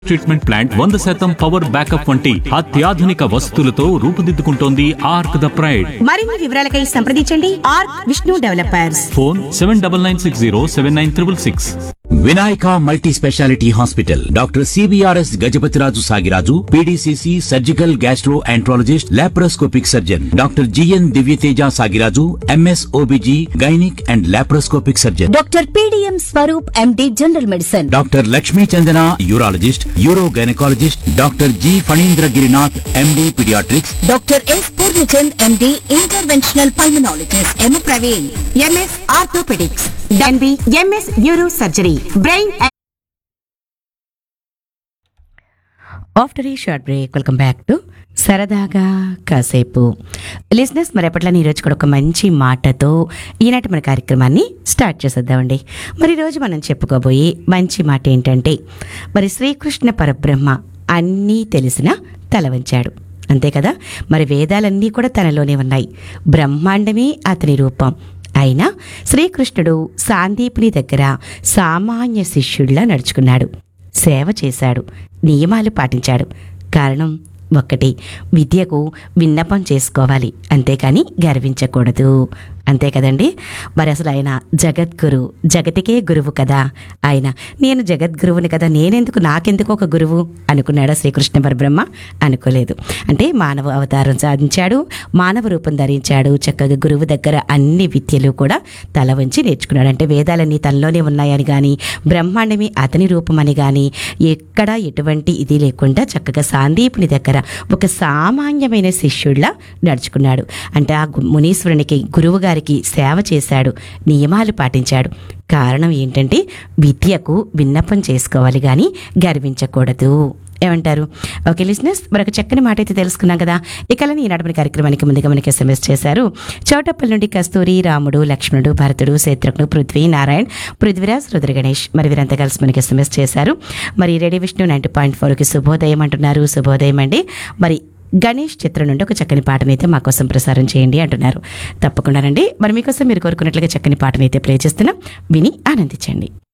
treatment plant వంద శాతం power backup వంటి అత్యాధునిక వసతులతో రూపుదిద్దుకుంటోంది ఆర్క్ ద ప్రైడ్ మరిన్ని వివరాలకై సంప్రదించండి Arc Vishnu developers phone seven double nine six zero seven nine triple six Vinayaka multi speciality hospital doctor CBRS Gajapatiraju Sagiraju PDCC surgical gastroenterologist laparoscopic surgeon doctor G N Divyateja Sagiraju MS OBG gynaec and laparoscopic surgeon doctor PDM Swaroop MD general medicine doctor Lakshmi Chandana urologist uro gynaecologist doctor G Phanindra Girinath MD paediatrics doctor S Purnachand MD interventional pulmonologist M Praveen MS orthopaedics NB MS neuro surgery brain after ఈ short break welcome back to సరదాగా కాసేపు లిజినెస్ మరి ఎప్పట్లని ఈరోజు కూడా ఒక మంచి మాటతో ఈనాటి మన కార్యక్రమాన్ని స్టార్ట్ చేసేద్దామండి మరి ఈరోజు మనం చెప్పుకోబోయే మంచి మాట ఏంటంటే మరి శ్రీకృష్ణ పరబ్రహ్మ అన్నీ తెలిసిన తల వంచాడు అంతే కదా మరి వేదాలన్నీ కూడా తనలోనే ఉన్నాయి బ్రహ్మాండమే అతని రూపం అయినా శ్రీకృష్ణుడు సాందీపుని దగ్గర సామాన్య శిష్యుడిలా నడుచుకున్నాడు సేవ చేశాడు నియమాలు పాటించాడు కారణం ఒక్కటి విద్యకు విన్నపం చేసుకోవాలి అంతేకాని గర్వించకూడదు అంతే కదండి మరి అసలు ఆయన జగద్గురు జగతికే గురువు కదా ఆయన నేను జగద్గురువుని కదా నేనెందుకు నాకెందుకు ఒక గురువు అనుకున్నాడా శ్రీకృష్ణ పరబ్రహ్మ అనుకోలేదు అంటే మానవ అవతారం సాధించాడు మానవ రూపం ధరించాడు చక్కగా గురువు దగ్గర అన్ని విద్యలు కూడా తల వంచి నేర్చుకున్నాడు అంటే వేదాలన్నీ తనలోనే ఉన్నాయని కానీ బ్రహ్మాండమే అతని రూపమని కానీ ఎక్కడ ఎటువంటి ఇది లేకుండా చక్కగా సాందీపుని దగ్గర ఒక సామాన్యమైన శిష్యుడిలా నడుచుకున్నాడు అంటే ఆ గు- మునీశ్వరునికి గురువు గారికి సేవ చేశాడు నియమాలు పాటించాడు కారణం ఏంటంటే విద్యకు విన్నపం చేసుకోవాలి కానీ గర్వించకూడదు ఏమంటారు ఓకే లిజినెస్ మరొక చక్కని మాట అయితే తెలుసుకున్నాం కదా ఇకలని ఈనాటి మన కార్యక్రమానికి ముందుగా మనకి ఎస్ఎంఎస్ చేశారు చోటపల్లి నుండి కస్తూరి రాముడు లక్ష్మణుడు భరతుడు శత్రుఘ్నుడు పృథ్వీ నారాయణ్ పృథ్వీరాజ్ రుద్ర గణేష్ మరి వీరంతా కలిసి మనకి ఎస్ఎంఎస్ చేశారు మరి రెడీ విష్ణు నైన్టీ పాయింట్ ఫోర్కి శుభోదయం అంటున్నారు శుభోదయం అండి మరి గణేష్ చిత్రం నుండి ఒక చక్కని పాటనైతే మా కోసం ప్రసారం చేయండి అంటున్నారు తప్పకుండానండి మరి మీకోసం మీరు కోరుకున్నట్లుగా చక్కని పాటనైతే ప్లే చేస్తున్నాం విని ఆనందించండి